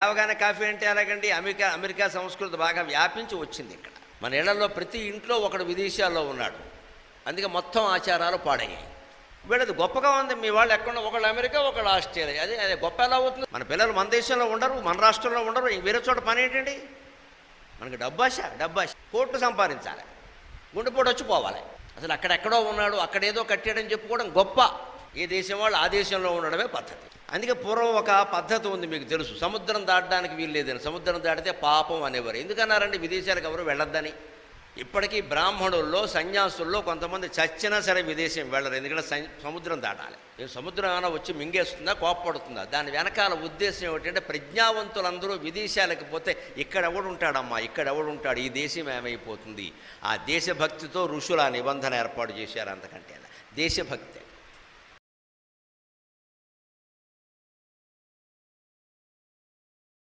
అవగానే కాఫీ అంటే ఎలాగండి అమెరికా అమెరికా సంస్కృతి బాగా వ్యాపించి వచ్చింది ఇక్కడ మన ఇళ్లలో ప్రతి ఇంట్లో ఒకడు విదేశాల్లో ఉన్నాడు అందుకే మొత్తం ఆచారాలు పాడయ్యాయి వీళ్ళది గొప్పగా ఉంది మీ వాళ్ళు ఎక్కడ ఒకళ్ళు అమెరికా ఒకళ్ళు ఆస్ట్రేలియా అదే అదే గొప్ప ఎలా అవుతుంది మన పిల్లలు మన దేశంలో ఉండరు మన రాష్ట్రంలో ఉండరు ఇంక వేరే చోట పని ఏంటండి మనకి డబ్బాష డబ్బాష కోట్లు సంపాదించాలి గుండెపోటు వచ్చి పోవాలి అసలు అక్కడెక్కడో ఉన్నాడు అక్కడేదో కట్టాడని చెప్పుకోవడం గొప్ప ఏ దేశం వాళ్ళు ఆ దేశంలో ఉండడమే పద్ధతి అందుకే పూర్వం ఒక పద్ధతి ఉంది మీకు తెలుసు సముద్రం దాటడానికి వీలు లేదని సముద్రం దాటితే పాపం అనేవారు ఎందుకన్నారండి విదేశాలకు ఎవరు వెళ్ళొద్దని ఇప్పటికీ బ్రాహ్మణుల్లో సన్యాసుల్లో కొంతమంది చచ్చినా సరే విదేశం వెళ్ళరు ఎందుకంటే సన్- సముద్రం దాటాలి ఈ సముద్రం ఏమైనా వచ్చి మింగేస్తుందా కోప్పడుతుందా దాని వెనకాల ఉద్దేశం ఏమిటంటే ప్రజ్ఞావంతులందరూ విదేశాలకు పోతే ఇక్కడ ఎవడుంటాడమ్మా ఇక్కడ ఎవడుంటాడు ఈ దేశం ఏమైపోతుంది ఆ దేశభక్తితో ఋషులు ఆ నిబంధన ఏర్పాటు చేశారు అంతకంటే దేశభక్తి